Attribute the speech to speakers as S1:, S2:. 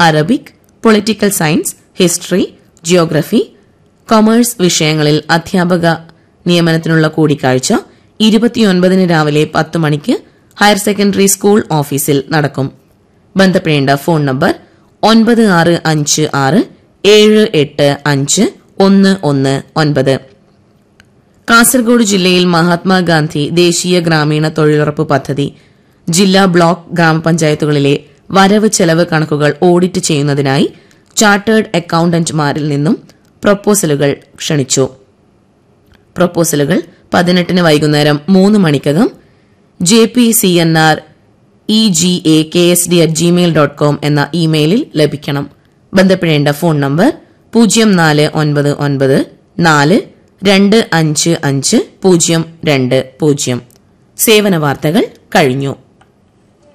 S1: Arabic political science history geography commerce വിഷയങ്ങളിൽ അധ്യാപക നിയമനത്തിനുള്ള കൂടിക്കാഴ്ച ഇരുപത്തിയൊൻപതിന് രാവിലെ പത്ത് മണിക്ക് ഹയർ സെക്കൻഡറി സ്കൂൾ ഓഫീസിൽ നടക്കും ബന്ധപ്പെടേണ്ട ഫോൺ നമ്പർ ഒൻപത് ആറ് അഞ്ച് ആറ് ഏഴ് എട്ട് അഞ്ച് ഒന്ന് ഒന്ന് ഒൻപത് കാസർഗോഡ് ജില്ലയിൽ മഹാത്മാഗാന്ധി ദേശീയ ഗ്രാമീണ തൊഴിലുറപ്പ് പദ്ധതി ജില്ലാ ബ്ലോക്ക് ഗ്രാമപഞ്ചായത്തുകളിലെ വരവ് ചെലവ് കണക്കുകൾ ഓഡിറ്റ് ചെയ്യുന്നതിനായി ചാർട്ടേഡ് അക്കൌണ്ടന്റുമാരിൽ നിന്നും പ്രൊപ്പോസലുകൾ ക്ഷണിച്ചു പ്രൊപ്പോസലുകൾ പതിനെട്ടിന് വൈകുന്നേരം മൂന്ന് മണിക്കകം J P C N R E G A K S D at Gmail dot com എന്ന ഇമെയിലിൽ ലഭിക്കണം ബന്ധപ്പെടേണ്ട ഫോൺ നമ്പർ പൂജ്യം നാല് ഒൻപത് ഒൻപത് നാല് രണ്ട് അഞ്ച് അഞ്ച് പൂജ്യം രണ്ട് പൂജ്യം സേവന വാർത്തകൾ കഴിഞ്ഞു